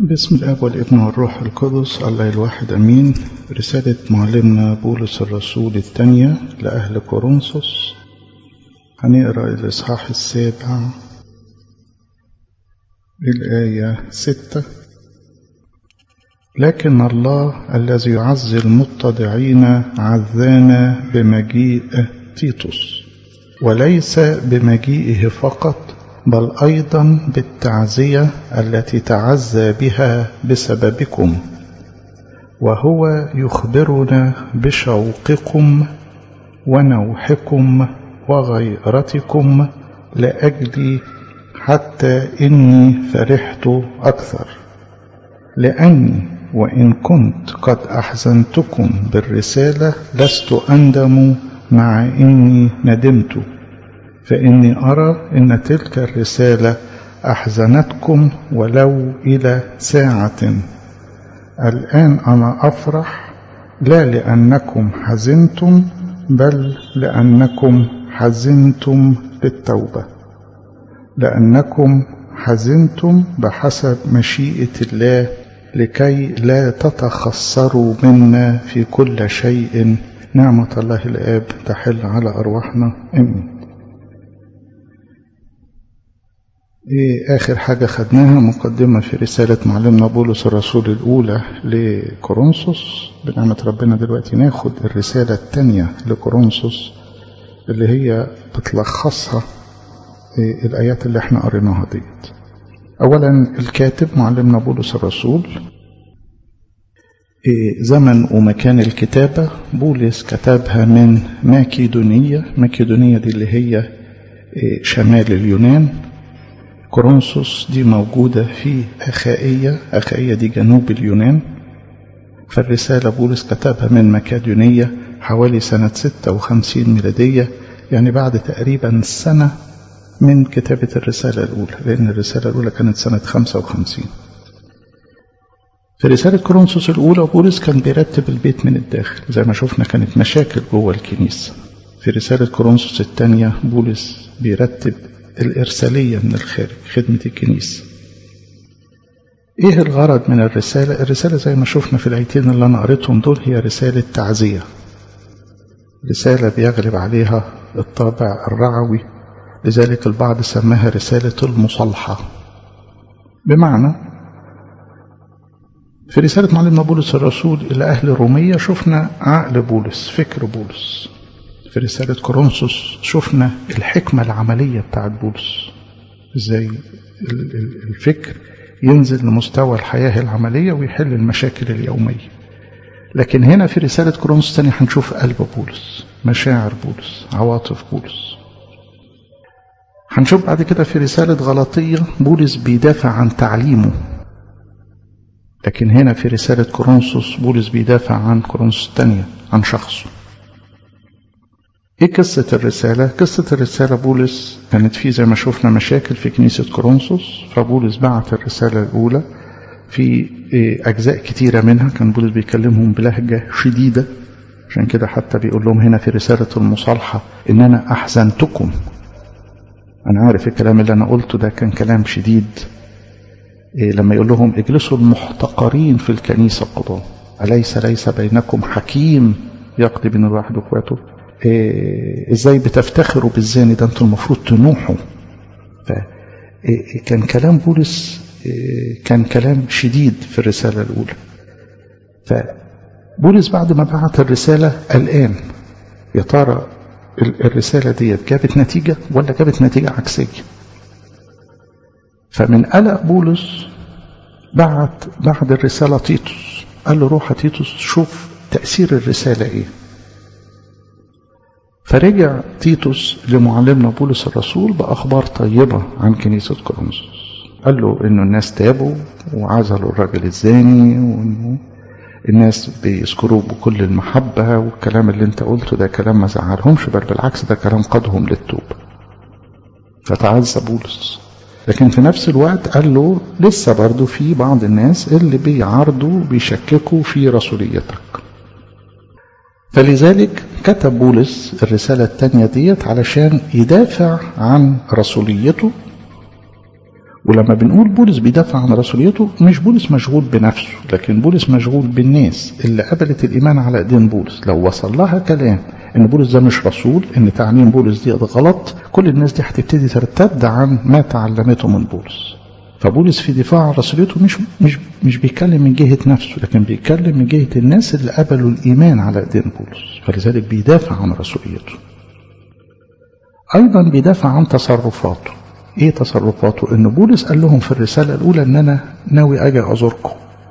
بسم الاب والابن والروح القدس الله الواحد امين رساله معلمنا بولس الرسول الثانيه لاهل كورنثوس هنقرا الاصحاح السابع الايه سته لكن الله الذي يعزي المتضعين عزانا بمجيء تيتوس وليس بمجيئه فقط بل ايضا بالتعزيه التي تعزى بها بسببكم وهو يخبرنا بشوقكم ونوحكم وغيرتكم لاجلي حتى اني فرحت اكثر لاني وان كنت قد احزنتكم بالرساله لست اندم مع اني ندمت فاني ارى ان تلك الرساله احزنتكم ولو الى ساعه الان انا افرح لا لانكم حزنتم بل لانكم حزنتم بالتوبه لانكم حزنتم بحسب مشيئه الله لكي لا تتخسروا منا في كل شيء نعمه الله الاب تحل على ارواحنا امين إيه آخر حاجة خدناها مقدمة في رسالة معلمنا بولس الرسول الأولى لكورنثوس بنعمة ربنا دلوقتي ناخد الرسالة الثانية لكورنثوس اللي هي بتلخصها إيه الآيات اللي احنا قريناها ديت أولا الكاتب معلمنا بولس الرسول إيه زمن ومكان الكتابة بولس كتبها من ماكيدونية ماكيدونية دي اللي هي شمال اليونان كورنثوس دي موجودة في أخائية أخائية دي جنوب اليونان فالرسالة بولس كتبها من مكادونية حوالي سنة 56 ميلادية يعني بعد تقريبا سنة من كتابة الرسالة الأولى لأن الرسالة الأولى كانت سنة 55 في رسالة كورنثوس الأولى بولس كان بيرتب البيت من الداخل زي ما شفنا كانت مشاكل جوه الكنيسة في رسالة كورنثوس الثانية بولس بيرتب الإرسالية من الخارج خدمة الكنيسة إيه الغرض من الرسالة؟ الرسالة زي ما شفنا في الآيتين اللي أنا قريتهم دول هي رسالة تعزية رسالة بيغلب عليها الطابع الرعوي لذلك البعض سماها رسالة المصالحة بمعنى في رسالة معلمنا بولس الرسول إلى أهل الرومية شفنا عقل بولس فكر بولس في رسالة كورنثوس شفنا الحكمة العملية بتاعت بولس ازاي الفكر ينزل لمستوى الحياة العملية ويحل المشاكل اليومية لكن هنا في رسالة كورنثوس الثانية هنشوف قلب بولس مشاعر بولس عواطف بولس هنشوف بعد كده في رسالة غلطية بولس بيدافع عن تعليمه لكن هنا في رسالة كورنثوس بولس بيدافع عن كورنثوس الثانية عن شخصه ايه قصة الرسالة؟ قصة الرسالة بولس كانت فيه زي ما شفنا مشاكل في كنيسة كورنثوس فبولس بعت الرسالة الأولى في أجزاء كتيرة منها كان بولس بيكلمهم بلهجة شديدة عشان كده حتى بيقول لهم هنا في رسالة المصالحة إن أنا أحزنتكم أنا عارف الكلام اللي أنا قلته ده كان كلام شديد لما يقول لهم اجلسوا المحتقرين في الكنيسة قضاء أليس ليس بينكم حكيم يقضي بين الواحد واخواته إيه ازاي بتفتخروا بالزاني ده انتوا المفروض تنوحوا فكان كلام بولس إيه كان كلام شديد في الرسالة الأولى فبولس بعد ما بعت الرسالة الآن يا ترى الرسالة ديت جابت نتيجة ولا جابت نتيجة عكسية فمن قلق بولس بعت بعد الرسالة تيتوس قال له روح تيتوس شوف تأثير الرسالة ايه فرجع تيتوس لمعلمنا بولس الرسول بأخبار طيبة عن كنيسة كورنثوس قال له إنه الناس تابوا وعزلوا الرجل الزاني وإنه الناس بيذكروه بكل المحبة والكلام اللي انت قلته ده كلام ما زعلهمش بل بالعكس ده كلام قادهم للتوبة فتعزى بولس لكن في نفس الوقت قال له لسه برضه في بعض الناس اللي بيعارضوا بيشككوا في رسوليتك فلذلك كتب بولس الرسالة الثانية ديت علشان يدافع عن رسوليته ولما بنقول بولس بيدافع عن رسوليته مش بولس مشغول بنفسه لكن بولس مشغول بالناس اللي قبلت الإيمان على إيدين بولس لو وصل لها كلام إن بولس ده مش رسول إن تعليم بولس دي غلط كل الناس دي هتبتدي ترتد عن ما تعلمته من بولس فبولس في دفاع عن رسوليته مش مش مش بيتكلم من جهة نفسه لكن بيتكلم من جهة الناس اللي قبلوا الإيمان على إيدين بولس فلذلك بيدافع عن رسوليته أيضا بيدافع عن تصرفاته ايه تصرفاته ان بولس قال لهم في الرسالة الاولى ان انا ناوي اجي ازوركم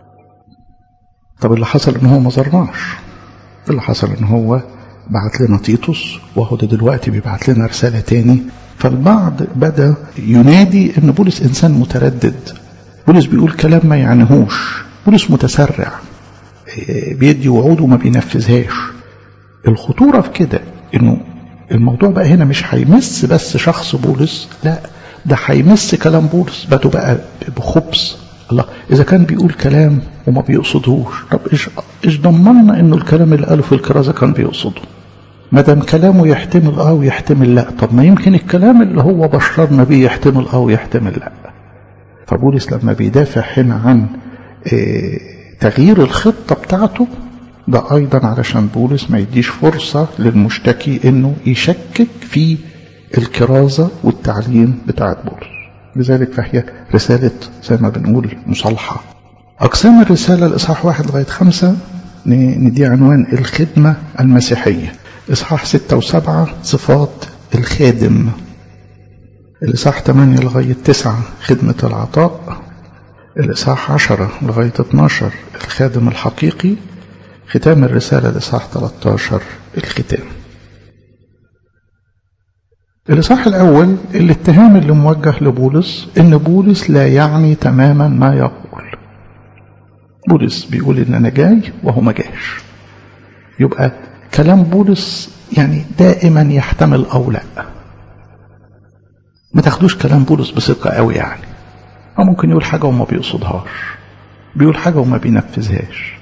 طب اللي حصل ان هو ما زرناش اللي حصل ان هو بعت لنا تيتوس وهو ده دلوقتي بيبعت لنا رسالة تاني فالبعض بدأ ينادي ان بولس انسان متردد بولس بيقول كلام ما يعنيهوش بولس متسرع بيدي وعود وما بينفذهاش الخطورة في كده انه الموضوع بقى هنا مش هيمس بس شخص بولس لا ده هيمس كلام بولس بقى بقى بخبز الله اذا كان بيقول كلام وما بيقصدهوش طب ايش ايش ضمننا انه الكلام اللي قاله في الكرازه كان بيقصده ما دام كلامه يحتمل اه ويحتمل لا طب ما يمكن الكلام اللي هو بشرنا بيه يحتمل اه ويحتمل لا فبولس لما بيدافع هنا عن اه تغيير الخطه بتاعته ده ايضا علشان بولس ما يديش فرصه للمشتكي انه يشكك في الكرازة والتعليم بتاعت بولس لذلك فهي رسالة زي ما بنقول مصالحة أقسام الرسالة الإصحاح واحد لغاية خمسة ندي عنوان الخدمة المسيحية إصحاح ستة وسبعة صفات الخادم الإصحاح ثمانية لغاية تسعة خدمة العطاء الإصحاح عشرة لغاية 12 الخادم الحقيقي ختام الرسالة الإصحاح 13 الختام الإصحاح الأول الاتهام اللي موجه لبولس إن بولس لا يعني تماما ما يقول بولس بيقول إن أنا جاي وهو ما جاش يبقى كلام بولس يعني دائما يحتمل أو لا ما تاخدوش كلام بولس بثقة قوي يعني أو ممكن يقول حاجة وما بيقصدهاش بيقول حاجة وما بينفذهاش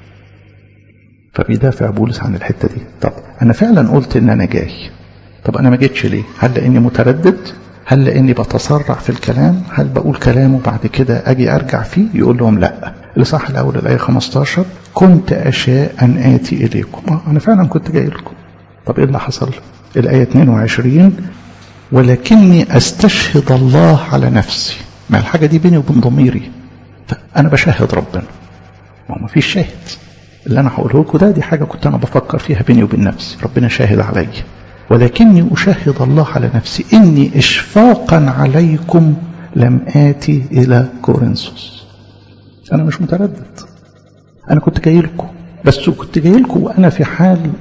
فبيدافع بولس عن الحتة دي طب أنا فعلا قلت إن أنا جاي طب أنا ما جيتش ليه هل لأني متردد هل لأني بتسرع في الكلام هل بقول كلام وبعد كده أجي أرجع فيه يقول لهم لا الإصحاح الأول الآية 15 كنت أشاء أن آتي إليكم آه أنا فعلا كنت جاي لكم طب إيه اللي حصل الآية 22 ولكني أستشهد الله على نفسي ما الحاجة دي بيني وبين ضميري فأنا بشاهد ربنا ما هو ما فيش شاهد اللي أنا هقوله لكم ده دي حاجة كنت أنا بفكر فيها بيني وبين نفسي ربنا شاهد عليا ولكني أشهد الله على نفسي إني إشفاقا عليكم لم آتي إلى كورنثوس أنا مش متردد أنا كنت جاي لكم بس كنت جاي لكم وأنا في حال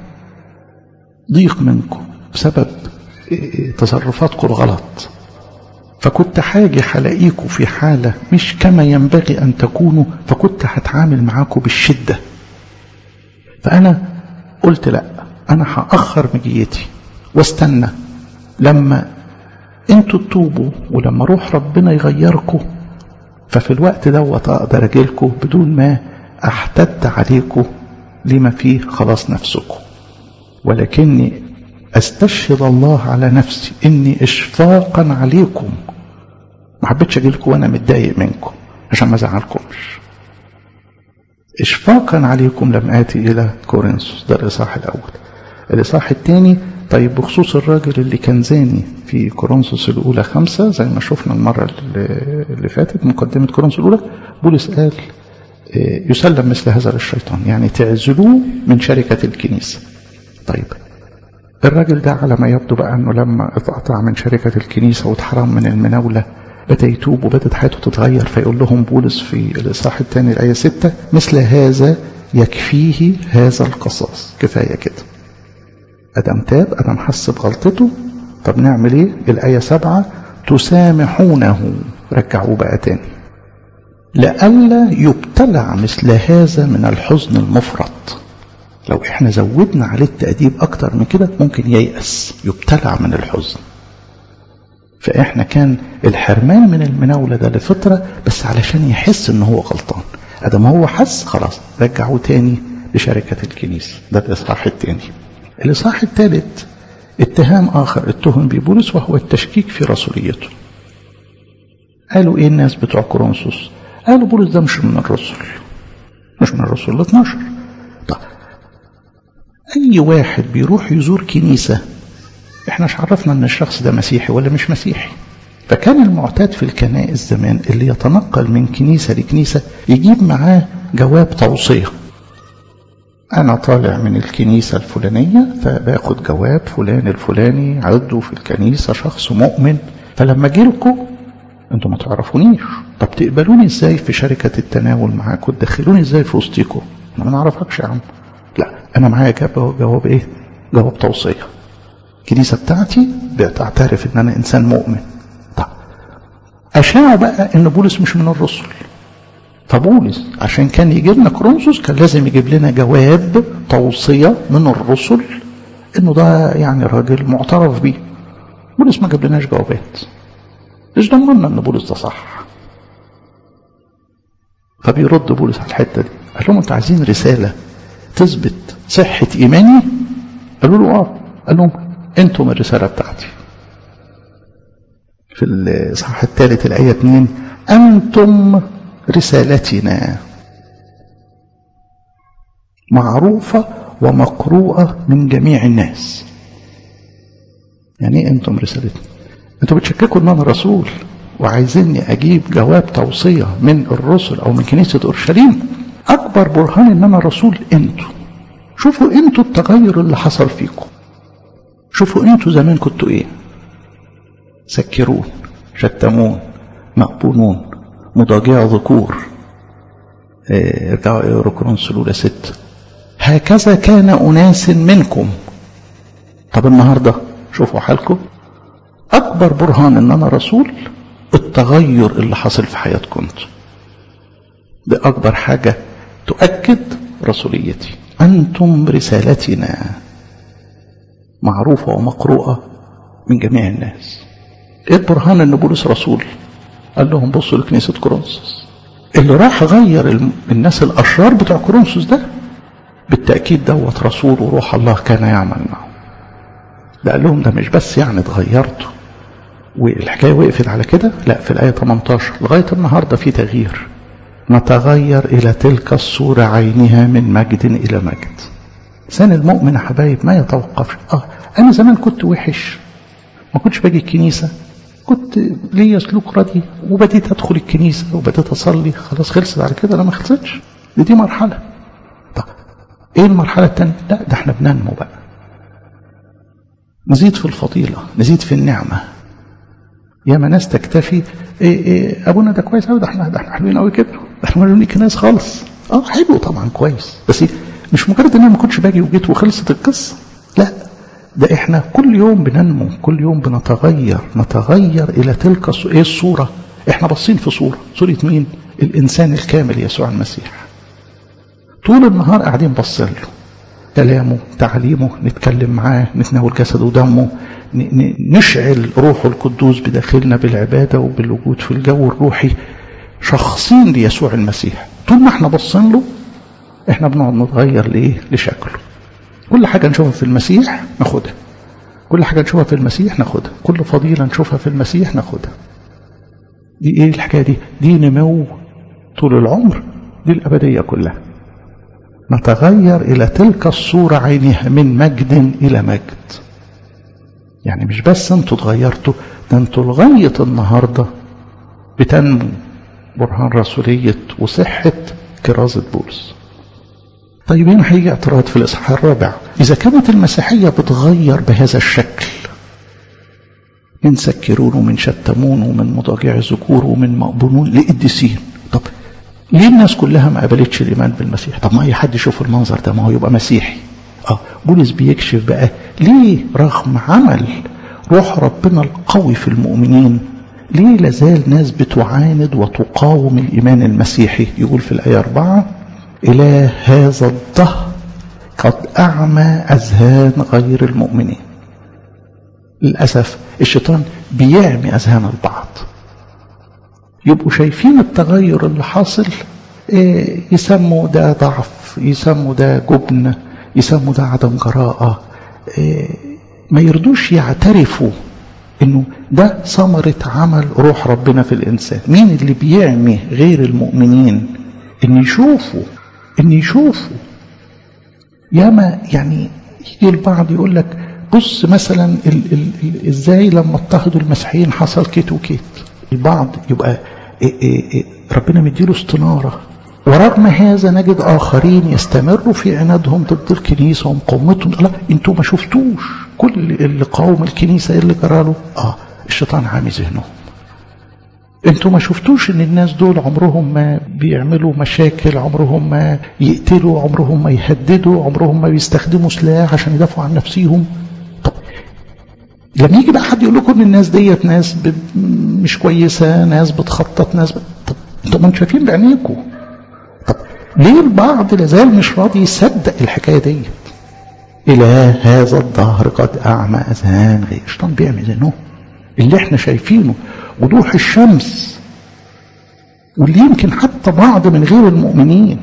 ضيق منكم بسبب تصرفاتكم الغلط فكنت حاجة هلاقيكم في حالة مش كما ينبغي أن تكونوا فكنت هتعامل معاكم بالشدة فأنا قلت لا أنا هأخر مجيتي واستنى لما انتوا تتوبوا ولما روح ربنا يغيركم ففي الوقت دوت اقدر اجيلكم بدون ما احتد عليكم لما فيه خلاص نفسكم ولكني استشهد الله على نفسي اني اشفاقا عليكم ما حبيتش اجيلكم وانا متضايق منكم عشان ما ازعلكمش اشفاقا عليكم لم اتي الى كورنثوس ده الاصحاح الاول الاصحاح الثاني طيب بخصوص الراجل اللي كان زاني في كورنثوس الأولى خمسة زي ما شفنا المرة اللي فاتت مقدمة كورنثوس الأولى بولس قال يسلم مثل هذا للشيطان يعني تعزلوه من شركة الكنيسة طيب الراجل ده على ما يبدو بقى أنه لما اتقطع من شركة الكنيسة واتحرم من المناولة بدأ يتوب وبدأت حياته تتغير فيقول لهم بولس في الإصحاح الثاني الآية ستة مثل هذا يكفيه هذا القصاص كفاية كده أدم تاب أدم حس بغلطته طب نعمل إيه الآية سبعة تسامحونه رجعوه بقى تاني لئلا يبتلع مثل هذا من الحزن المفرط لو احنا زودنا عليه التأديب أكتر من كده ممكن ييأس يبتلع من الحزن فإحنا كان الحرمان من المناولة ده لفترة بس علشان يحس إن هو غلطان أدم هو حس خلاص رجعوه تاني لشركة الكنيسة ده الإصحاح التاني الإصحاح الثالث اتهام آخر اتهم ببولس وهو التشكيك في رسوليته قالوا ايه الناس بتوع كورنثوس قالوا بولس ده مش من الرسل مش من الرسل ال 12 طب اي واحد بيروح يزور كنيسة احنا مش عرفنا ان الشخص ده مسيحي ولا مش مسيحي فكان المعتاد في الكنائس زمان اللي يتنقل من كنيسة لكنيسة يجيب معاه جواب توصية أنا طالع من الكنيسة الفلانية فباخد جواب فلان الفلاني عضو في الكنيسة شخص مؤمن فلما أجيلكم أنتوا ما تعرفونيش طب تقبلوني إزاي في شركة التناول معاكم تدخلوني إزاي في وسطيكم أنا ما نعرفكش يا عم لا أنا معايا جواب جواب إيه جواب توصية الكنيسة بتاعتي بتعترف إن أنا إنسان مؤمن طب أشاعوا بقى إن بولس مش من الرسل فبولس عشان كان يجيب لنا كرونسوس كان لازم يجيب لنا جواب توصية من الرسل انه ده يعني راجل معترف بيه بولس ما جاب لناش جوابات مش ضمننا ان بولس ده صح فبيرد بولس على الحتة دي قال لهم انتوا عايزين رسالة تثبت صحة ايماني قالوا له اه قال لهم انتم الرسالة بتاعتي في الصحة الثالث الآية 2 أنتم رسالتنا معروفة ومقروءة من جميع الناس يعني ايه انتم رسالتنا انتم بتشككوا ان انا رسول وعايزيني اجيب جواب توصية من الرسل او من كنيسة اورشليم اكبر برهان ان انا رسول انتوا شوفوا انتوا التغير اللي حصل فيكم شوفوا انتوا زمان كنتوا ايه سكرون شتمون مقبونون مضاجع ذكور ارجعوا اقروا كورنثوس الاولى ستة هكذا كان اناس منكم طب النهارده شوفوا حالكم اكبر برهان ان انا رسول التغير اللي حصل في حياتكم دي اكبر حاجه تؤكد رسوليتي انتم رسالتنا معروفه ومقروءه من جميع الناس ايه البرهان ان بولس رسول قال لهم بصوا لكنيسة كورنثوس اللي راح غير الناس الأشرار بتوع كورنثوس ده بالتأكيد دوت رسول وروح الله كان يعمل معه ده قال لهم ده مش بس يعني اتغيرتوا والحكاية وقفت على كده لا في الآية 18 لغاية النهاردة في تغيير نتغير إلى تلك الصورة عينها من مجد إلى مجد سن المؤمن يا حبايب ما يتوقفش اه أنا زمان كنت وحش ما كنتش باجي الكنيسة كنت ليا سلوك ردي وبديت ادخل الكنيسه وبديت اصلي خلاص خلصت على كده لا ما خلصتش دي, دي مرحله طب ايه المرحله الثانيه لا ده احنا بننمو بقى نزيد في الفضيله نزيد في النعمه ياما ناس تكتفي إيه إيه ابونا ده كويس قوي ده احنا ده احنا حلوين قوي كده ده احنا مالين كناس خالص اه حلو طبعا كويس بس مش مجرد ان انا ما كنتش باجي وجيت وخلصت القصه لا ده احنا كل يوم بننمو كل يوم بنتغير نتغير الى تلك ايه الصوره احنا باصين في صوره صوره مين الانسان الكامل يسوع المسيح طول النهار قاعدين باصين له كلامه تعليمه نتكلم معاه نتناول جسده ودمه نشعل روحه القدوس بداخلنا بالعباده وبالوجود في الجو الروحي شخصين ليسوع المسيح طول ما احنا باصين له احنا بنقعد نتغير لايه لشكله كل حاجة نشوفها في المسيح ناخدها كل حاجة نشوفها في المسيح ناخدها كل فضيلة نشوفها في المسيح ناخدها دي ايه الحكاية دي دي نمو طول العمر دي الأبدية كلها نتغير إلى تلك الصورة عينها من مجد إلى مجد يعني مش بس انتوا اتغيرتوا ده انتوا لغاية النهاردة بتنمو برهان رسولية وصحة كرازة بولس طيب هنا هيجي اعتراض في الإصحاح الرابع إذا كانت المسيحية بتغير بهذا الشكل من سكرون ومن شتمون ومن مضاجع ذكور ومن مقبونون لقديسين طب ليه الناس كلها ما قبلتش الإيمان بالمسيح طب ما أي حد يشوف المنظر ده ما هو يبقى مسيحي اه بولس بيكشف بقى ليه رغم عمل روح ربنا القوي في المؤمنين ليه لازال ناس بتعاند وتقاوم الإيمان المسيحي يقول في الآية أربعة إلى هذا الدهر قد أعمى أذهان غير المؤمنين للأسف الشيطان بيعمي أذهان البعض يبقوا شايفين التغير اللي حاصل إيه يسموا ده ضعف يسموا ده جبن يسموا ده عدم جراءة إيه ما يرضوش يعترفوا انه ده ثمرة عمل روح ربنا في الانسان مين اللي بيعمي غير المؤمنين ان يشوفوا ان يشوفوا ياما يعني يجي البعض يقول لك بص مثلا ال ال ال ازاي لما اضطهدوا المسيحيين حصل كيت وكيت البعض يبقى إيه إيه إيه ربنا مديله استنارة ورغم هذا نجد آخرين يستمروا في عنادهم ضد الكنيسة ومقاومتهم لا انتوا ما شفتوش كل اللي قاوم الكنيسة اللي جراله اه الشيطان عامي ذهنهم انتوا ما شفتوش ان الناس دول عمرهم ما بيعملوا مشاكل عمرهم ما يقتلوا عمرهم ما يهددوا عمرهم ما بيستخدموا سلاح عشان يدافعوا عن نفسيهم طب لما يجي بقى حد يقول لكم ان الناس ديت ناس ب... مش كويسه ناس بتخطط ناس ب... طب انتوا ما انتوا شايفين بعينيكم طب ليه البعض لازال مش راضي يصدق الحكايه ديت الى هذا الظهر قد اعمى اذهان غير الشيطان بيعمل ذهنهم اللي احنا شايفينه وضوح الشمس واللي يمكن حتى بعض من غير المؤمنين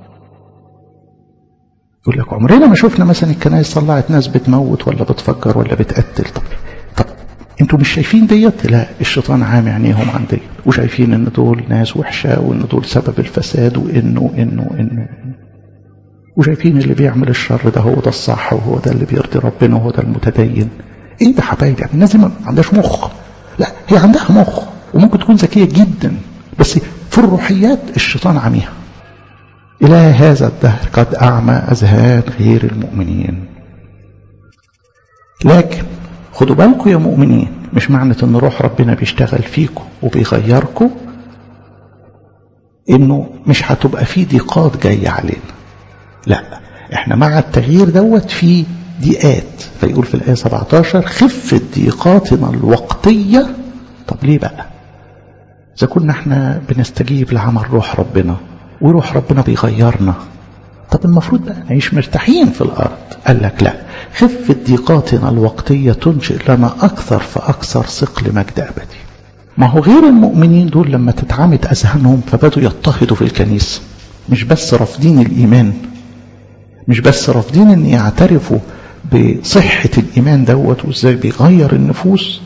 يقول لك عمرنا ما شفنا مثلا الكنائس طلعت ناس بتموت ولا بتفجر ولا بتقتل طب طب انتوا مش شايفين ديت لا الشيطان عامي عينيهم عن ديت وشايفين ان دول ناس وحشه وان دول سبب الفساد وانه انه انه وشايفين اللي بيعمل الشر ده هو ده الصح وهو ده اللي بيرضي ربنا وهو ده المتدين ايه ده حبايبي يعني الناس دي ما عندهاش مخ لا هي عندها مخ وممكن تكون ذكيه جدا بس في الروحيات الشيطان عميها إلى هذا الدهر قد أعمى أذهان غير المؤمنين لكن خدوا بالكم يا مؤمنين مش معنى ان روح ربنا بيشتغل فيكم وبيغيركم انه مش هتبقى في ضيقات جايه علينا لا احنا مع التغيير دوت في ضيقات فيقول في الآية 17 خفة ضيقاتنا الوقتية طب ليه بقى إذا كنا احنا بنستجيب لعمل روح ربنا وروح ربنا بيغيرنا طب المفروض بقى نعيش مرتاحين في الأرض قال لك لا خفة ضيقاتنا الوقتية تنشئ لنا أكثر فأكثر ثقل مجد أبدي ما هو غير المؤمنين دول لما تتعمد أذهانهم فبدوا يضطهدوا في الكنيسة مش بس رافضين الإيمان مش بس رافضين ان يعترفوا بصحة الإيمان دوت وإزاي بيغير النفوس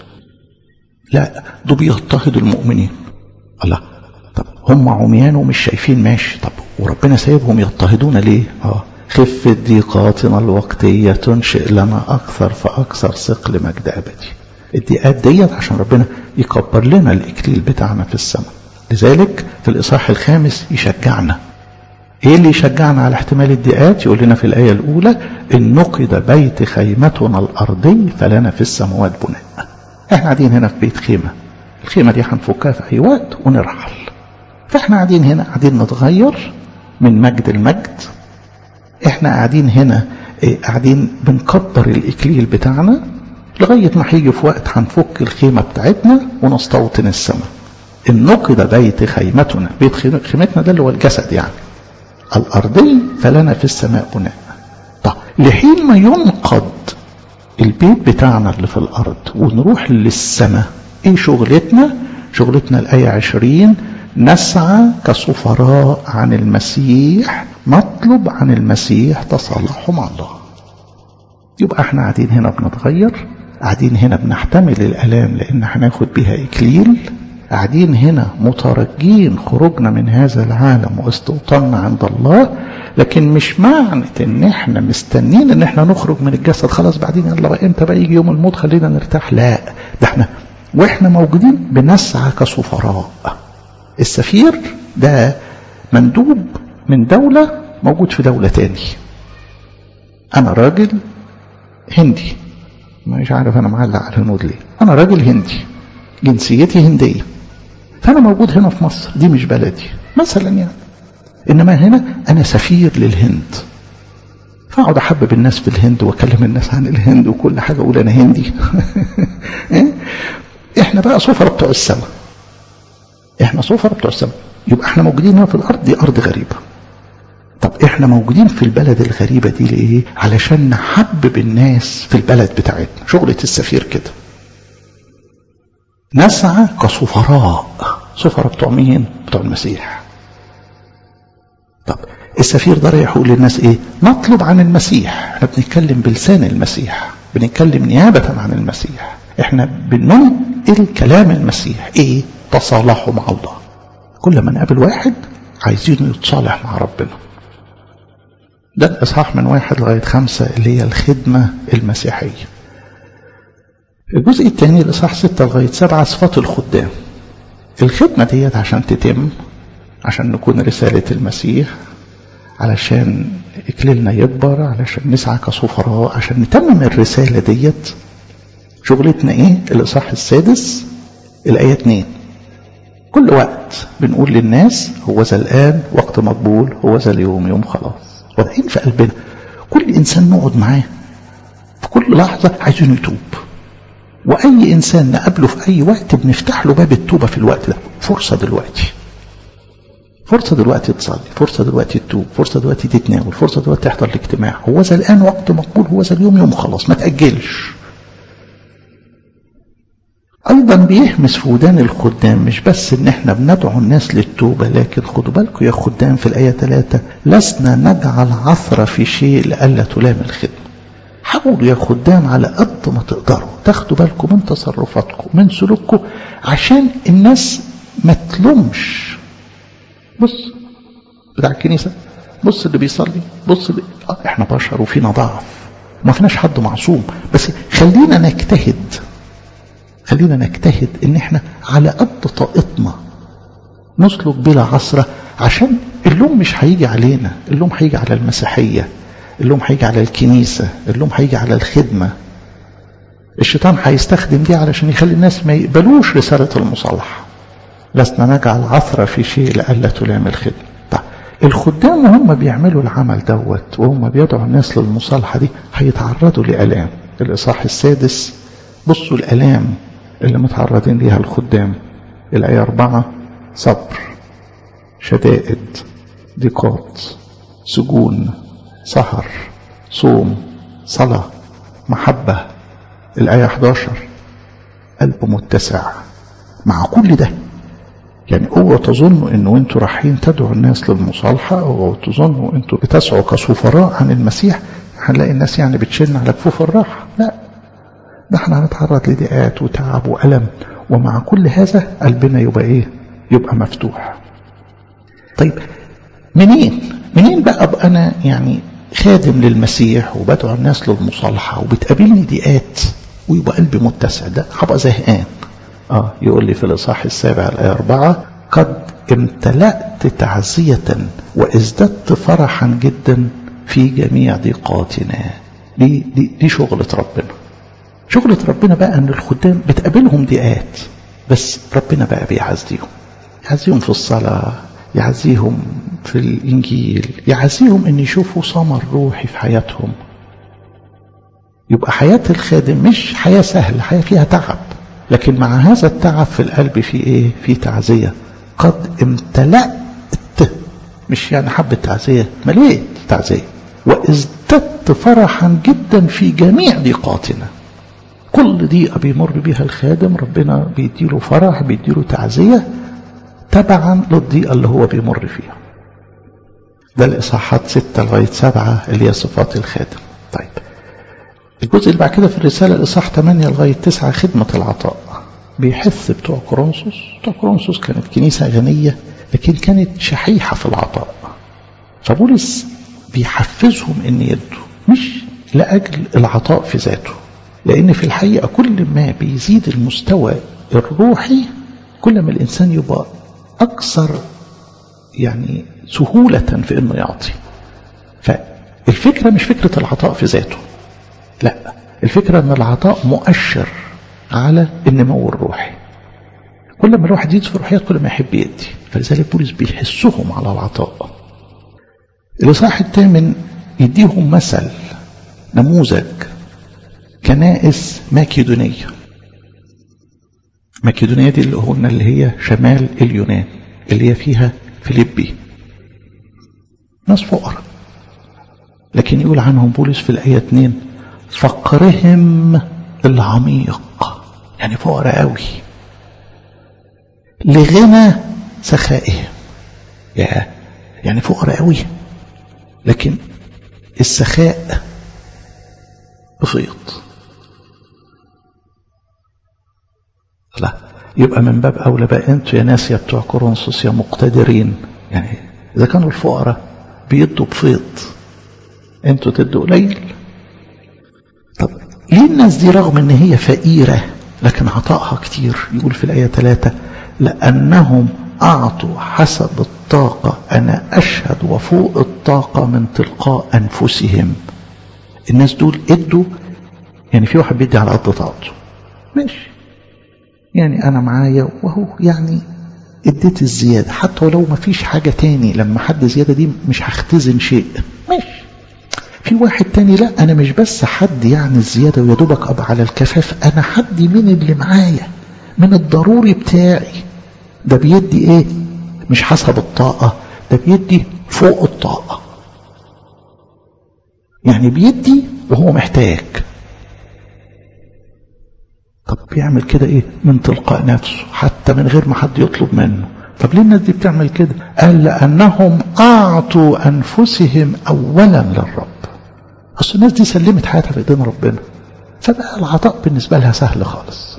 لا دول بيضطهدوا المؤمنين الله طب هم عميان ومش شايفين ماشي طب وربنا سايبهم يضطهدون ليه اه خفة ضيقاتنا الوقتية تنشئ لنا أكثر فأكثر ثقل مجد أبدي الضيقات ديت عشان ربنا يكبر لنا الإكليل بتاعنا في السماء لذلك في الإصحاح الخامس يشجعنا ايه اللي يشجعنا على احتمال الضيقات يقول لنا في الآية الأولى إن نقد بيت خيمتنا الأرضي فلنا في السماوات بناء احنا قاعدين هنا في بيت خيمة الخيمة دي هنفكها في أي وقت ونرحل فاحنا قاعدين هنا قاعدين نتغير من مجد المجد احنا قاعدين هنا ايه قاعدين بنكبر الإكليل بتاعنا لغاية ما هيجي في وقت هنفك الخيمة بتاعتنا ونستوطن السماء إن نقد بيت خيمتنا بيت خيمتنا ده اللي هو الجسد يعني الأرضي فلنا في السماء بناء طب لحين ما ينقض البيت بتاعنا اللي في الأرض ونروح للسماء ايه شغلتنا شغلتنا الآية عشرين نسعى كسفراء عن المسيح نطلب عن المسيح تصالحه مع الله يبقى احنا قاعدين هنا بنتغير قاعدين هنا بنحتمل الآلام لأن هناخد بها إكليل قاعدين هنا مترجين خروجنا من هذا العالم واستوطاننا عند الله لكن مش معنى ان احنا مستنين ان احنا نخرج من الجسد خلاص بعدين يلا بقى امتى بقى يجي يوم الموت خلينا نرتاح لا ده احنا واحنا موجودين بنسعى كسفراء السفير ده مندوب من دولة موجود في دولة تاني انا راجل هندي مش عارف انا معلق على الهنود ليه انا راجل هندي جنسيتي هندية فأنا موجود هنا في مصر دي مش بلدي مثلا يعني إنما هنا أنا سفير للهند فأقعد أحبب الناس في الهند وأكلم الناس عن الهند وكل حاجة أقول أنا هندي إحنا بقى سفرة بتوع السماء إحنا سفرة بتوع السماء يبقى إحنا موجودين هنا في الأرض دي أرض غريبة طب إحنا موجودين في البلد الغريبة دي لإيه؟ علشان نحبب الناس في البلد بتاعتنا شغلة السفير كده نسعى كسفراء سفراء بتوع مين بتوع المسيح طب السفير ده رايح يقول للناس ايه نطلب عن المسيح احنا بنتكلم بلسان المسيح بنتكلم نيابة عن المسيح احنا بننقل كلام المسيح ايه تصالحوا مع الله كل ما نقابل واحد عايزينه يتصالح مع ربنا ده الإصحاح من واحد لغاية خمسة اللي هي الخدمة المسيحية الجزء الثاني الإصحاح ستة لغاية سبعة صفات الخدام الخدمة ديت عشان تتم عشان نكون رسالة المسيح علشان إكليلنا يكبر علشان نسعى كسفراء عشان نتمم الرسالة ديت شغلتنا إيه الإصحاح السادس الآية 2 كل وقت بنقول للناس هو ذا الآن وقت مقبول هو ذا اليوم يوم خلاص واضحين في قلبنا كل إنسان نقعد معاه في كل لحظة عايزين يتوب وأي إنسان نقابله في أي وقت بنفتح له باب التوبة في الوقت ده فرصة دلوقتي فرصة دلوقتي تصلي فرصة دلوقتي تتوب فرصة دلوقتي تتناول فرصة دلوقتي تحضر الاجتماع هو ذا الآن وقت مقبول هو ذا اليوم يوم خلاص ما تأجلش أيضا بيهمس في ودان الخدام مش بس إن إحنا بندعو الناس للتوبة لكن خدوا بالكم يا خدام في الآية 3 لسنا نجعل عثرة في شيء لئلا تلام الخدمة حاولوا يا خدام على قد ما تقدروا تاخدوا بالكم من تصرفاتكم من سلوككم عشان الناس ما تلومش بص بتاع الكنيسة بص اللي بيصلي بص اللي آه احنا بشر وفينا ضعف ما فيناش حد معصوم بس خلينا نجتهد خلينا نجتهد ان احنا على قد طاقتنا نسلك بلا عصرة عشان اللوم مش هيجي علينا اللوم هيجي على المسيحية اللوم هيجي على الكنيسة اللوم هيجي على الخدمة الشيطان هيستخدم دي علشان يخلي الناس ما يقبلوش رسالة المصالحة لسنا نجعل عثرة في شيء لألا تلام الخدمة طيب الخدام وهم بيعملوا العمل دوت وهم بيدعوا الناس للمصالحة دي هيتعرضوا لآلام الإصحاح السادس بصوا الآلام اللي متعرضين ليها الخدام الآية أربعة صبر شدائد ضيقات سجون سهر صوم صلاة محبة الآية 11 قلب متسع مع كل ده يعني اوعوا تظنوا انه انتوا رايحين تدعوا الناس للمصالحة اوعوا تظنوا انتوا بتسعوا كسفراء عن المسيح هنلاقي الناس يعني بتشن على كفوف الراحة لا ده احنا هنتعرض لضيقات وتعب وألم ومع كل هذا قلبنا يبقى ايه يبقى مفتوح طيب منين منين بقى ابقى انا يعني خادم للمسيح وبدعو الناس للمصالحة وبتقابلني ضيقات ويبقى قلبي متسع ده هبقى زهقان اه يقول لي في الاصحاح السابع الايه أربعة قد امتلأت تعزية وازددت فرحا جدا في جميع ضيقاتنا دي, دي, دي شغلة ربنا شغلة ربنا بقى ان الخدام بتقابلهم ضيقات بس ربنا بقى بيعزيهم يعزيهم في الصلاة يعزيهم في الإنجيل يعزيهم أن يشوفوا ثمر روحي في حياتهم يبقى حياة الخادم مش حياة سهلة حياة فيها تعب لكن مع هذا التعب في القلب في إيه في تعزية قد امتلأت مش يعني حبة تعزية مليت تعزية وازددت فرحا جدا في جميع ضيقاتنا كل ضيقة بيمر بيها الخادم ربنا بيديله فرح بيديله تعزية تبعا للضيقة اللي هو بيمر فيها ده الإصحاحات ستة لغاية سبعة اللي هي صفات الخادم طيب الجزء اللي بعد كده في الرسالة الإصحاح 8 لغاية 9 خدمة العطاء بيحث بتوع كورنثوس بتوع كورنثوس كانت كنيسة غنية لكن كانت شحيحة في العطاء فبولس بيحفزهم ان يدوا مش لأجل العطاء في ذاته لأن في الحقيقة كل ما بيزيد المستوى الروحي كل ما الإنسان يبقى أكثر يعني سهولة في أنه يعطي فالفكرة مش فكرة العطاء في ذاته لا الفكرة أن العطاء مؤشر على النمو الروحي كل ما الواحد يزيد في الروحيات كل ما يحب يدي فلذلك بولس بيحسهم على العطاء الإصحاح الثامن يديهم مثل نموذج كنائس ماكيدونية ماكيدونية دي اللي قلنا اللي هي شمال اليونان اللي هي فيها فيليبي ناس فقراء لكن يقول عنهم بولس في الآية 2 فقرهم العميق يعني فقراء قوي لغنى سخائهم يا يعني فقراء قوي لكن السخاء بفيض لا يبقى من باب أولى بقى أنتوا يا ناس يا بتوع كورنثوس يا مقتدرين يعني إذا كانوا الفقراء بيدوا بفيض أنتوا تدوا قليل طب ليه الناس دي رغم ان هي فقيرة لكن عطائها كتير يقول في الآية ثلاثة لأنهم أعطوا حسب الطاقة أنا أشهد وفوق الطاقة من تلقاء أنفسهم الناس دول ادوا يعني في واحد بيدي على قد طاقته ماشي يعني أنا معايا وهو يعني اديت الزيادة حتى ولو ما فيش حاجة تاني لما حد زيادة دي مش هختزن شيء ماشي في واحد تاني لا انا مش بس حد يعني الزيادة ويا دوبك ابقى على الكفاف انا حد من اللي معايا من الضروري بتاعي ده بيدي ايه مش حسب الطاقة ده بيدي فوق الطاقة يعني بيدي وهو محتاج طب بيعمل كده ايه من تلقاء نفسه حتى من غير ما حد يطلب منه طب ليه الناس دي بتعمل كده قال لأنهم أعطوا أنفسهم أولا للرب أصل الناس دي سلمت حياتها في إيدين ربنا فبقى العطاء بالنسبة لها سهل خالص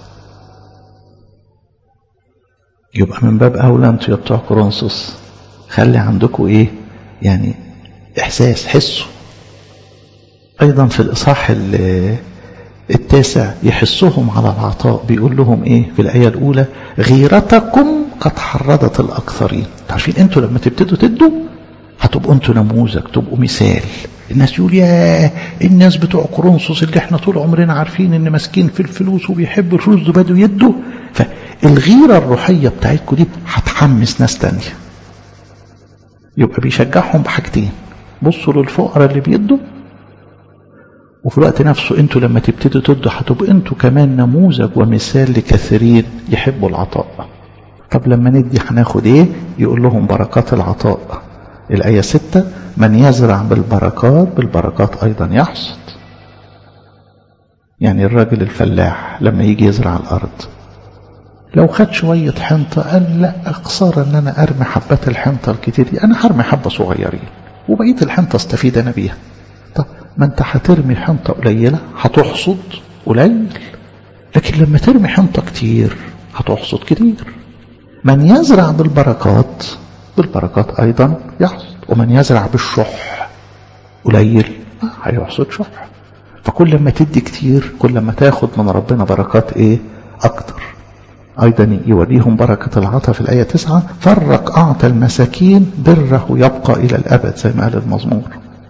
يبقى من باب أولى أنتوا يا بتوع كورنثوس خلي عندكم إيه يعني إحساس حسوا أيضا في الإصحاح التاسع يحسهم على العطاء بيقول لهم إيه في الآية الأولى غيرتكم قد حرضت الأكثرين عارفين أنتوا لما تبتدوا تدوا هتبقوا أنتوا نموذج تبقوا مثال الناس يقول يا الناس بتوع كورنثوس اللي احنا طول عمرنا عارفين ان ماسكين في الفلوس وبيحبوا الفلوس دول بدوا يدوا فالغيرة الروحية بتاعتكم دي هتحمس ناس تانية يبقى بيشجعهم بحاجتين بصوا للفقراء اللي بيدوا وفي الوقت نفسه انتوا لما تبتدوا تدوا هتبقوا انتوا كمان نموذج ومثال لكثيرين يحبوا العطاء طب لما ندي هناخد ايه يقول لهم بركات العطاء الآية ستة من يزرع بالبركات بالبركات أيضا يحصد يعني الراجل الفلاح لما يجي يزرع الأرض لو خد شوية حنطة قال لا خسارة ان انا ارمي حبات الحنطة الكتير دي انا هرمي حبة صغيرين وبقية الحنطة استفيد انا بيها طب ما انت هترمي حنطة قليلة هتحصد قليل لكن لما ترمي حنطة كتير هتحصد كتير من يزرع بالبركات بالبركات ايضا يحصد ومن يزرع بالشح قليل هيحصد شح فكل ما تدي كتير كل ما تاخد من ربنا بركات ايه اكتر أيضا يوريهم بركة العطاء في الآية 9 فرق أعطى المساكين بره يبقى إلى الأبد زي ما قال المزمور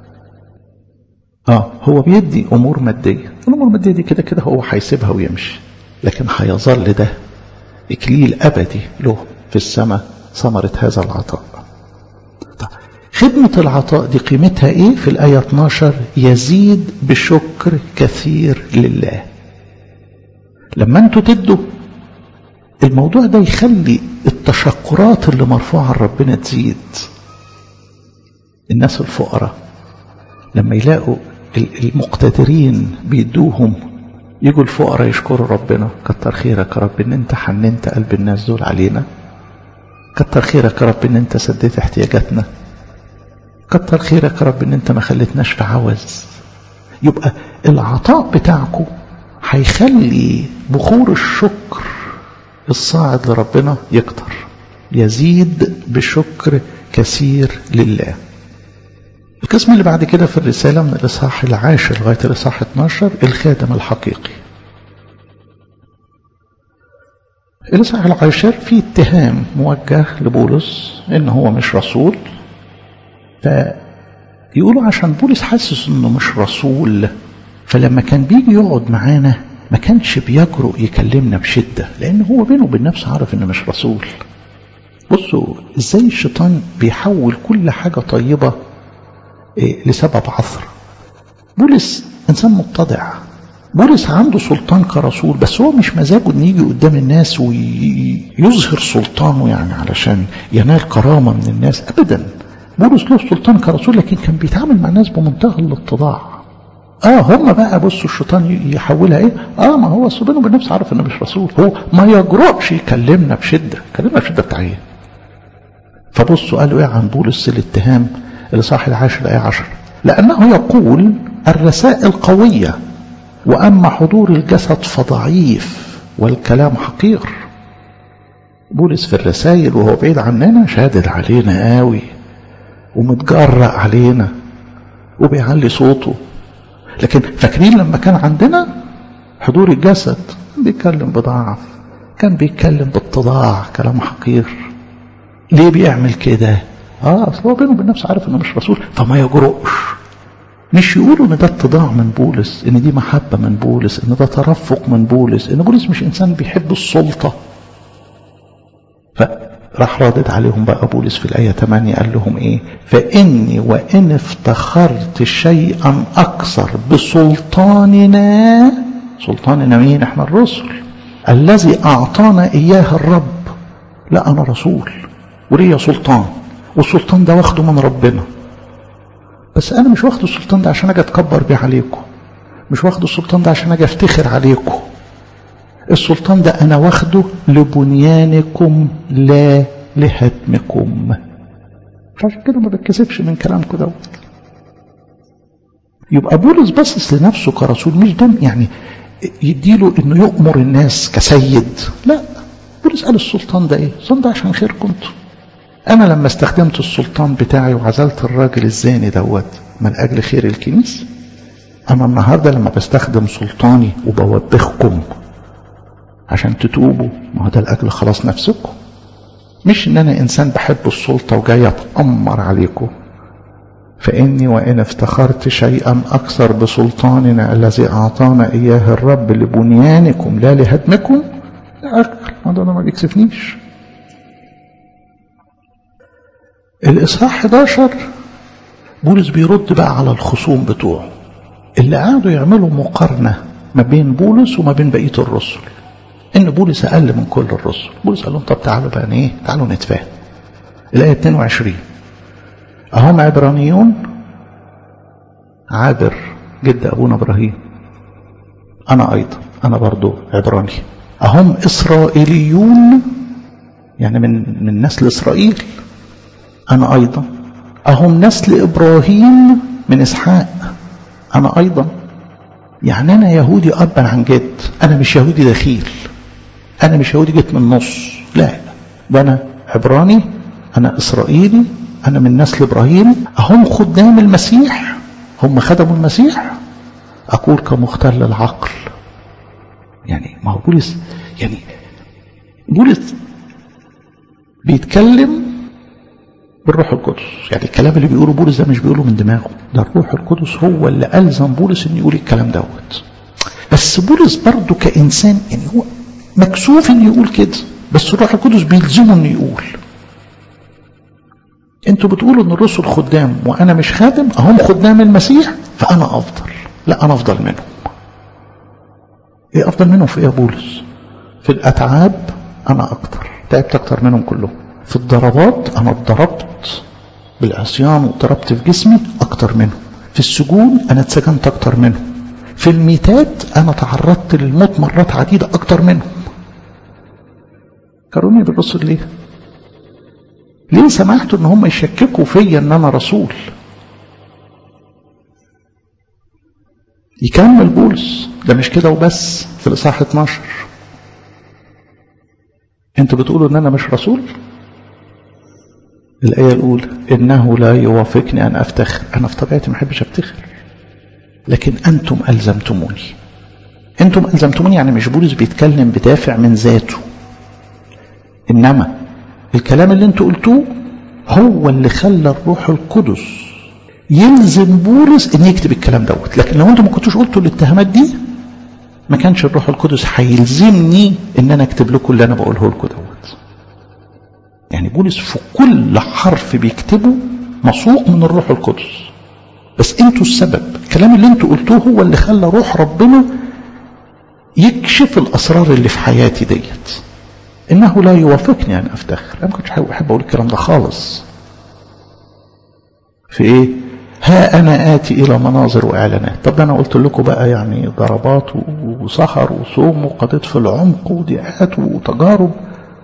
آه هو بيدي أمور مادية الأمور المادية دي كده كده هو هيسيبها ويمشي لكن هيظل ده إكليل أبدي له في السماء ثمرة هذا العطاء طيب. خدمة العطاء دي قيمتها إيه في الآية 12 يزيد بشكر كثير لله لما انتوا تدوا الموضوع ده يخلي التشكرات اللي مرفوعة لربنا تزيد الناس الفقراء لما يلاقوا المقتدرين بيدوهم يجوا الفقراء يشكروا ربنا كتر خيرك يا رب ان انت حننت قلب الناس دول علينا كتر خيرك يا رب ان انت سديت احتياجاتنا كتر خيرك يا رب ان انت ما خلتناش في عوز يبقى العطاء بتاعكم هيخلي بخور الشكر الصاعد لربنا يكتر يزيد بشكر كثير لله القسم اللي بعد كده في الرسالة من الإصحاح العاشر لغاية الإصحاح 12 الخادم الحقيقي الإصحاح العاشر فيه اتهام موجه لبولس إن هو مش رسول فيقولوا عشان بولس حاسس إنه مش رسول فلما كان بيجي يقعد معانا ما كانش بيجرؤ يكلمنا بشدة لأن هو بينه وبين نفسه عارف إنه مش رسول بصوا إزاي الشيطان بيحول كل حاجة طيبة إيه لسبب عثر بولس إنسان متضع بولس عنده سلطان كرسول بس هو مش مزاجه إن يجي قدام الناس ويظهر سلطانه يعني علشان ينال كرامة من الناس أبدا بولس له سلطان كرسول لكن كان بيتعامل مع الناس بمنتهى الاتضاع اه هم بقى بصوا الشيطان يحولها ايه اه ما هو بينه وبين نفسه عارف انه مش رسول هو ما يجرؤش يكلمنا بشده كلمنا بشده بتاعيه فبصوا قالوا ايه عن بولس الاتهام الاصحاح العاشر الايه 10 لانه يقول الرسائل قويه واما حضور الجسد فضعيف والكلام حقير بولس في الرسائل وهو بعيد عننا شادد علينا قوي ومتجرأ علينا وبيعلي صوته لكن فاكرين لما كان عندنا حضور الجسد بيتكلم بضعف كان بيتكلم باتضاع كلام حقير ليه بيعمل كده اه اصل هو بينه وبين نفسه عارف انه مش رسول فما يجرؤش مش يقولوا ان ده اتضاع من بولس ان دي محبه من بولس ان ده ترفق من بولس ان بولس مش انسان بيحب السلطه فراح رادد عليهم بقى بولس في الايه 8 قال لهم ايه فاني وان افتخرت شيئا اكثر بسلطاننا سلطاننا مين احنا الرسل الذي اعطانا اياه الرب لا انا رسول وليا سلطان والسلطان ده واخده من ربنا بس انا مش واخد السلطان ده عشان اجي اتكبر بيه عليكم مش واخد السلطان ده عشان اجي افتخر عليكم السلطان ده انا واخده لبنيانكم لا لهدمكم عشان كده ما بتكسفش من كلامكم دوت يبقى بولس باصص لنفسه كرسول مش ده يعني يديله انه يؤمر الناس كسيد لا بولس قال السلطان ده ايه السلطان ده عشان خيركم انتوا انا لما استخدمت السلطان بتاعي وعزلت الراجل الزاني دوت من اجل خير الكنيسه انا النهارده لما بستخدم سلطاني وبوبخكم عشان تتوبوا ما هو ده لاجل خلاص نفسكم مش ان انا انسان بحب السلطه وجاي اتامر عليكم فاني وان افتخرت شيئا اكثر بسلطاننا الذي اعطانا اياه الرب لبنيانكم لا لهدمكم لا اقبل هذا ما بيكسفنيش الإصحاح 11 بولس بيرد بقى على الخصوم بتوعه اللي قعدوا يعملوا مقارنة ما بين بولس وما بين بقية الرسل إن بولس أقل من كل الرسل بولس قال لهم طب تعالوا بقى إيه تعالوا نتفاهم الآية 22 أهم عبرانيون عابر جد أبونا إبراهيم أنا أيضا أنا برضو عبراني أهم إسرائيليون يعني من من نسل إسرائيل أنا أيضا أهم نسل إبراهيم من إسحاق أنا أيضا يعني أنا يهودي أبا عن جد أنا مش يهودي دخيل أنا مش يهودي جيت من نص لا ده أنا عبراني أنا إسرائيلي أنا من نسل إبراهيم هم خدام المسيح هم خدموا المسيح أقول كمختل العقل يعني ما هو بولس يعني بولس بيتكلم بالروح القدس يعني الكلام اللي بيقوله بولس ده مش بيقوله من دماغه ده الروح القدس هو اللي ألزم بولس انه يقول الكلام دوت بس بولس برضه كإنسان يعني هو مكسوف انه يقول كده بس الروح القدس بيلزمه انه يقول انتوا بتقولوا ان الرسل خدام وانا مش خادم اهم خدام المسيح فانا افضل لا انا افضل منهم ايه افضل منهم في ايه يا بولس في الاتعاب انا اكتر تعبت اكتر منهم كلهم في الضربات انا اتضربت بالعصيان وضربت في جسمي اكتر منهم في السجون انا اتسجنت اكتر منهم في الميتات انا تعرضت للموت مرات عديدة اكتر منهم كروني بالرسل ليه ليه سمحتوا ان هم يشككوا فيا ان انا رسول يكمل بولس ده مش كده وبس في الاصحاح 12 انتوا بتقولوا ان انا مش رسول الآية الأولى إنه لا يوافقني أن أفتخر أنا في طبيعتي ما أحبش أفتخر لكن أنتم ألزمتموني أنتم ألزمتموني يعني مش بولس بيتكلم بدافع من ذاته إنما الكلام اللي أنتوا قلتوه هو اللي خلى الروح القدس يلزم بولس ان يكتب الكلام دوت لكن لو انتم ما كنتوش قلتوا الاتهامات دي ما كانش الروح القدس هيلزمني ان انا اكتب لكم اللي انا بقوله لكم دوت يعني بولس في كل حرف بيكتبه مسوق من الروح القدس بس انتوا السبب الكلام اللي انتوا قلتوه هو اللي خلى روح ربنا يكشف الاسرار اللي في حياتي ديت انه لا يوافقني ان افتخر انا ما كنتش احب اقول الكلام ده خالص في ايه ها انا اتي الى مناظر واعلانات طب انا قلت لكم بقى يعني ضربات وسهر وصوم وقضيت في العمق وضيقات وتجارب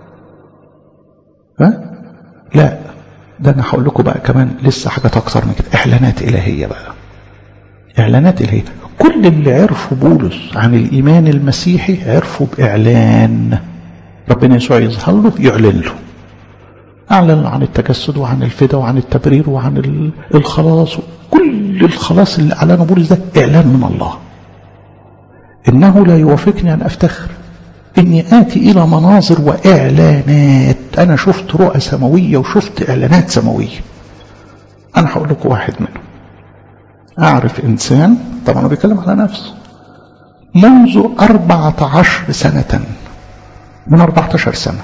ها لا ده انا هقول لكم بقى كمان لسه حاجات اكتر من كده اعلانات الهيه بقى اعلانات الهيه كل اللي عرفوا بولس عن الإيمان المسيحي عرفوا بإعلان ربنا يسوع يظهر له يعلن له أعلن عن التجسد وعن الفداء وعن التبرير وعن الخلاص كل الخلاص اللي أعلنه بولس ده إعلان من الله إنه لا يوافقني أن أفتخر إني آتي إلى مناظر وإعلانات أنا شفت رؤى سماوية وشفت إعلانات سماوية أنا هقول لكم واحد منهم أعرف إنسان طبعا هو بيتكلم على نفسه منذ أربعة عشر سنة من أربعة عشر سنة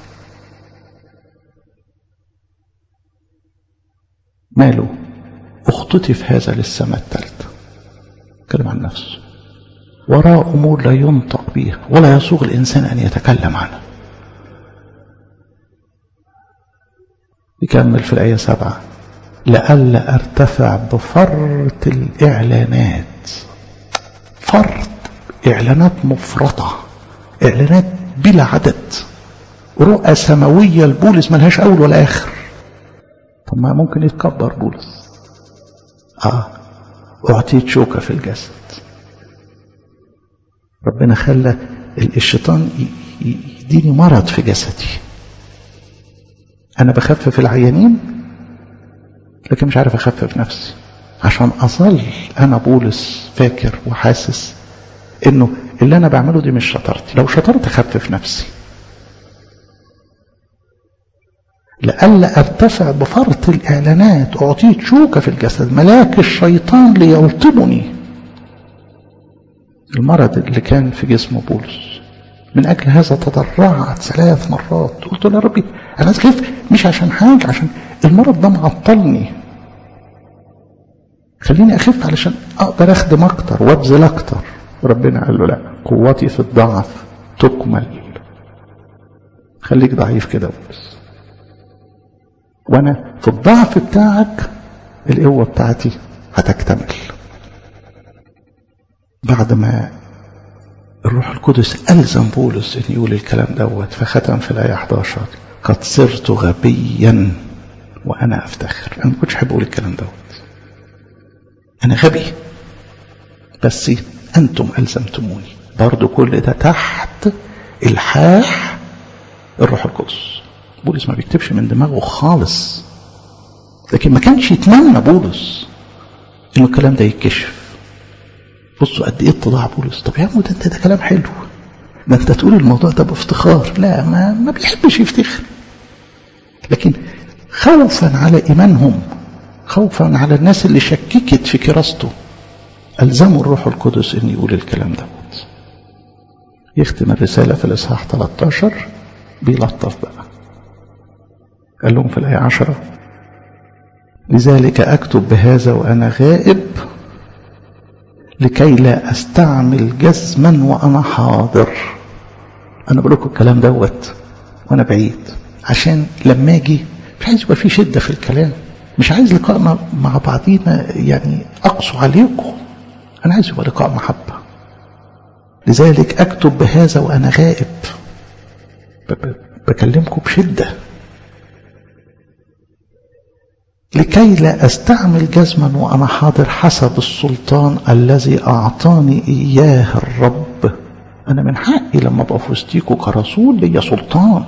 ماله اختطف هذا للسماء الثالثة كلم عن نفسه وراء أمور لا ينطق بها ولا يسوغ الإنسان أن يتكلم عنها يكمل في الآية سبعة لئلا ارتفع بفرط الإعلانات فرط إعلانات مفرطة إعلانات بلا عدد رؤى سماوية لبولس ملهاش أول ولا آخر طب ما ممكن يتكبر بولس آه أعطيت شوكة في الجسد ربنا خلى الشيطان يديني مرض في جسدي أنا بخفف العيانين لكن مش عارف أخفف نفسي عشان أظل أنا بولس فاكر وحاسس إنه اللي أنا بعمله دي مش شطارتي لو شطرت أخفف نفسي لئلا ارتفع بفرط الإعلانات أعطيت شوكة في الجسد ملاك الشيطان ليلطمني المرض اللي كان في جسم بولس من أجل هذا تضرعت ثلاث مرات قلت له يا ربي أنا خايف مش عشان حاجة عشان المرض ده معطلني خليني أخف علشان أقدر أخدم أكتر وأبذل أكتر ربنا قال له لا قوتي في الضعف تكمل خليك ضعيف كده بس وأنا في الضعف بتاعك القوة بتاعتي هتكتمل بعد ما الروح القدس ألزم بولس أن يقول الكلام دوت فختم في الآية 11 قد صرت غبيا وأنا أفتخر أنا ما كنتش أحب أقول الكلام دوت أنا غبي بس أنتم ألزمتموني برضو كل ده تحت الحاح الروح القدس بولس ما بيكتبش من دماغه خالص لكن ما كانش يتمنى بولس انه الكلام ده يتكشف بصوا قد ايه اتضاع بولس طب يا عم ده انت ده كلام حلو ده انت تقول الموضوع ده بافتخار لا ما ما بيحبش يفتخر لكن خوفا على ايمانهم خوفا على الناس اللي شككت في كراسته الزموا الروح القدس ان يقول الكلام دوت يختم الرساله في الاصحاح 13 بيلطف بقى قال لهم في الايه 10 لذلك اكتب بهذا وانا غائب لكي لا استعمل جزما وانا حاضر انا بقول لكم الكلام دوت وانا بعيد عشان لما اجي مش عايز يبقى في شده في الكلام مش عايز لقائنا مع بعضينا يعني اقسو عليكم انا عايز يبقى لقاء محبه لذلك اكتب بهذا وانا غائب بكلمكم بشده لكي لا استعمل جزما وانا حاضر حسب السلطان الذي اعطاني اياه الرب انا من حقي لما ابقى في وسطيكوا كرسول ليا سلطان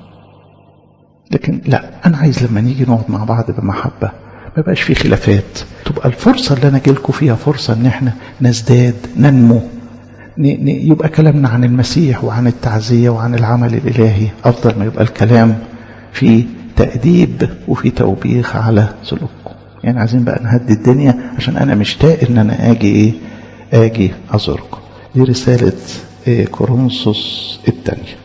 لكن لا انا عايز لما نيجي نقعد مع بعض بمحبه ما يبقاش في خلافات تبقى الفرصه اللي انا جيلكوا فيها فرصه ان احنا نزداد ننمو يبقى كلامنا عن المسيح وعن التعزيه وعن العمل الالهي افضل ما يبقى الكلام في تأديب وفي توبيخ على سلوككم يعني عايزين بقى نهدي الدنيا عشان أنا مشتاق إن أنا أجي إيه أجي أزوركم دي رسالة إيه كورنثوس الثانية